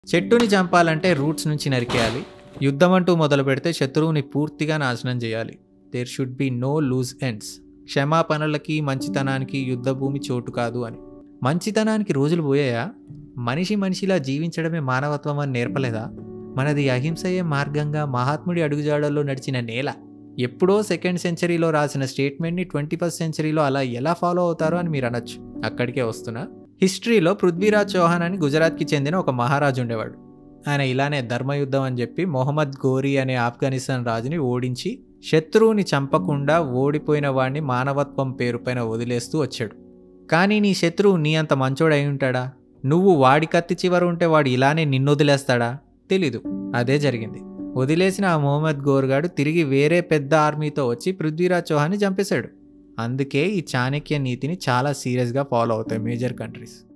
చెట్టుని చంపాలంటే రూట్స్ నుంచి నరికేయాలి యుద్ధం అంటూ మొదలు పెడితే శత్రువుని పూర్తిగా నాశనం చేయాలి there should be no loose ends క్షమాపణలకి మంచితనానికి యుద్ధ భూమి చోటు కాదు అని మంచితనానికి రోజులు పోయాయా మనిషి మనిషిలా జీవించడమే మానవత్వం అని నేర్పలేదా మనది అహింసయే మార్గంగా మహాత్ముడి అడుగుజాడల్లో నడిచిన నేల ఎప్పుడో సెకండ్ సెంచరీలో రాసిన స్టేట్మెంట్ని ట్వంటీ ఫస్ట్ సెంచరీలో అలా ఎలా ఫాలో అవుతారో అని మీరు అనొచ్చు అక్కడికే వస్తున్నా హిస్టరీలో పృథ్వీరాజ్ చౌహాన్ అని గుజరాత్కి చెందిన ఒక మహారాజు ఉండేవాడు ఆయన ఇలానే ధర్మయుద్ధం అని చెప్పి మొహమ్మద్ గోరీ అనే ఆఫ్ఘనిస్తాన్ రాజుని ఓడించి శత్రువుని చంపకుండా ఓడిపోయిన వాడిని మానవత్వం పేరుపైన వదిలేస్తూ వచ్చాడు కానీ నీ శత్రువు నీ అంత మంచోడు అయి ఉంటాడా నువ్వు వాడి కత్తి చివర ఉంటే వాడు ఇలానే నిన్ను వదిలేస్తాడా తెలీదు అదే జరిగింది వదిలేసిన ఆ మొహమ్మద్ గోర్గాడు తిరిగి వేరే పెద్ద ఆర్మీతో వచ్చి పృథ్వీరాజ్ చౌహాన్ని చంపేశాడు అందుకే ఈ చాణక్య నీతిని చాలా సీరియస్గా ఫాలో అవుతాయి మేజర్ కంట్రీస్